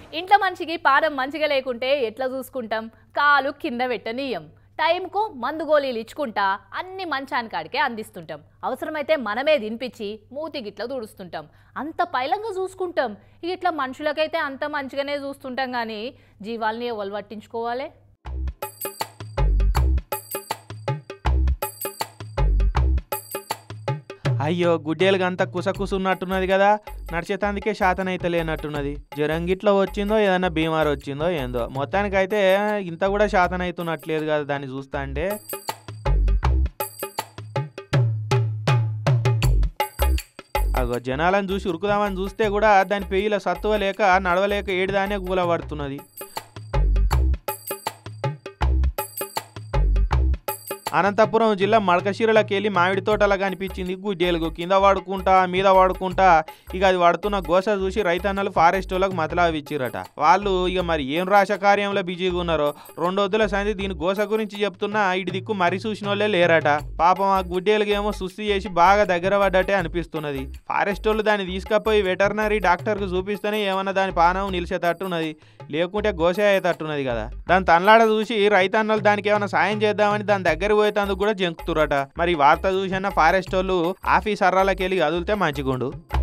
ఇంట్లో మనిషికి పాదం మంచిగా లేకుంటే ఎట్లా చూసుకుంటాం కాలు కింద పెట్టనీయం టైంకు మందు గోళీలు ఇచ్చుకుంటా అన్ని మంచానికి కాడికే అందిస్తుంటాం అవసరమైతే మనమే తినిపించి మూతి గిట్ల తుడుస్తుంటాం అంత పైలంగా చూసుకుంటాం ఇక ఇట్లా మనుషులకైతే అంత మంచిగానే చూస్తుంటాం కానీ జీవాల్ని ఎవరు పట్టించుకోవాలి అయ్యో గుడ్డేలుగా అంతా కుసకుసు ఉన్నట్టున్నది కదా నడిచేతందుకే శాతం అయితే లేనట్టున్నది జ్వరం గిట్ల వచ్చిందో ఏదన్నా బీమార్ వచ్చిందో ఏందో మొత్తానికైతే ఇంత కూడా శాతం అవుతున్నట్లేదు కదా దాన్ని చూస్తా అంటే అగో జనాలను చూసి ఉరుకుదామని చూస్తే కూడా దాని పెయ్యిల సత్తువ లేక నడవలేక ఏడుదానే గూల పడుతున్నది అనంతపురం జిల్లా మడకశీరలకు వెళ్ళి మామిడి తోటలా కనిపించింది గుడ్డేలుగు కింద వాడుకుంటా మీద వాడుకుంటా ఇక అది వాడుతున్న గోస చూసి రైతన్నలు ఫారెస్ట్ వాళ్ళకు మతలావి ఇచ్చిరట వాళ్ళు ఇక మరి ఏం రాశ కార్యంలో బిజీగా ఉన్నారో రెండు వద్దుల సంది దీని గోస గురించి చెప్తున్నా ఇటు దిక్కు మరి చూసిన వాళ్ళే లేరట పాపం ఆ గుడ్డేలుగు ఏమో సుస్థి చేసి బాగా దగ్గర పడ్డట్టే అనిపిస్తున్నది ఫారెస్ట్ వాళ్ళు దాన్ని తీసుకపోయి వెటర్నరీ డాక్టర్కు చూపిస్తేనే ఏమన్నా దాని పానం నిలిచేటట్టున్నది లేకుంటే గోసే అయ్యేటట్టున్నది కదా దాని తన్లాడ చూసి రైతన్నలు దానికి ఏమైనా సాయం చేద్దామని దాని దగ్గర పోయేందుకు కూడా జంకుతురట మరి ఈ వార్త చూసిన ఫారెస్ట్ వాళ్ళు ఆఫీసర్రాలకి వెళ్ళి కదిలితే మంచిగుండు